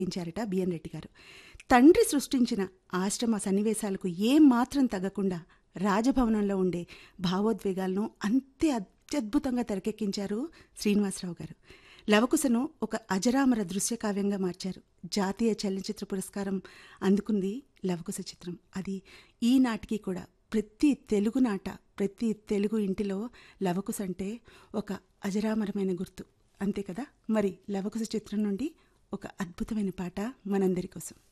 ఇచ్చారట బిఎన్ రెడ్డి గారు తండ్రి సృష్టించిన ఆశ్రమ సన్నివేశాలకు ఏం మాత్రం తగ్గకుండా రాజభవనంలో ఉండే భావోద్వేగాలను అంతే అత్యద్భుతంగా తెరకెక్కించారు శ్రీనివాసరావు గారు లవకుశను ఒక అజరామర దృశ్య కావ్యంగా మార్చారు జాతీయ చలనచిత్ర పురస్కారం అందుకుంది లవకుశ చిత్రం అది ఈనాటికి కూడా ప్రతి తెలుగు నాట ప్రతి తెలుగు ఇంటిలో లవకుశ అంటే ఒక అజరామరమైన గుర్తు అంతే కదా మరి లవకుశ చిత్రం నుండి ఒక అద్భుతమైన పాట మనందరి కోసం